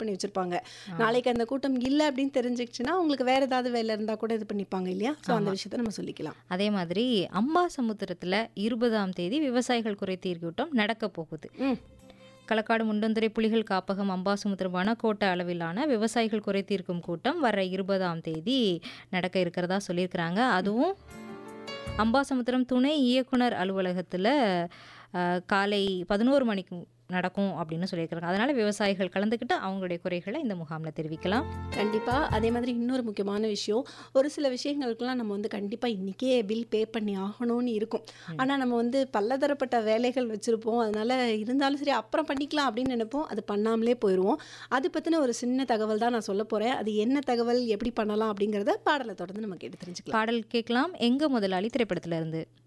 பண்ணி வச்சிருப்பாங்க நாளைக்கு அந்த கூட்டம் இல்லை அப்படின்னு தெரிஞ்சிச்சுன்னா அவங்களுக்கு வேற ஏதாவது வேலை இருந்தால் கூட இது பண்ணிப்பாங்க இல்லையா ஸோ அந்த விஷயத்த நம்ம சொல்லிக்கலாம் அதே மாதிரி அம்பாசமுத்திரத்தில் இருபதாம் தேதி விவசாயிகள் குறைதீர் கூட்டம் நடக்க போகுது ம் களக்காடு முண்டந்துறை புலிகள் காப்பகம் அம்பாசமுத்திரம் வனக்கோட்ட அளவிலான விவசாயிகள் குறை தீர்க்கும் கூட்டம் வர இருபதாம் தேதி நடக்க இருக்கிறதா சொல்லியிருக்கிறாங்க அதுவும் அம்பாசமுத்திரம் துணை இயக்குனர் அலுவலகத்தில் காலை பதினோரு மணிக்கு நடக்கும் அப்படின்னு சொல்லியிருக்கிறாங்க அதனால விவசாயிகள் கலந்துக்கிட்டு அவங்களுடைய குறைகளை இந்த முகாமில் தெரிவிக்கலாம் கண்டிப்பா அதே மாதிரி இன்னொரு முக்கியமான விஷயம் ஒரு சில விஷயங்களுக்கெல்லாம் நம்ம வந்து கண்டிப்பா இன்னைக்கே பில் பே பண்ணி ஆகணும்னு இருக்கும் ஆனா நம்ம வந்து பலதரப்பட்ட வேலைகள் வச்சிருப்போம் அதனால இருந்தாலும் சரி அப்புறம் பண்ணிக்கலாம் அப்படின்னு நினைப்போம் அது பண்ணாமலே போயிடுவோம் அது பத்தின ஒரு சின்ன தகவல் தான் நான் சொல்ல போறேன் அது என்ன தகவல் எப்படி பண்ணலாம் அப்படிங்கறத பாடலை தொடர்ந்து நம்ம கேட்டு தெரிஞ்சுக்கலாம் பாடல் கேட்கலாம் எங்க முதலாளி திரைப்படத்துல இருந்து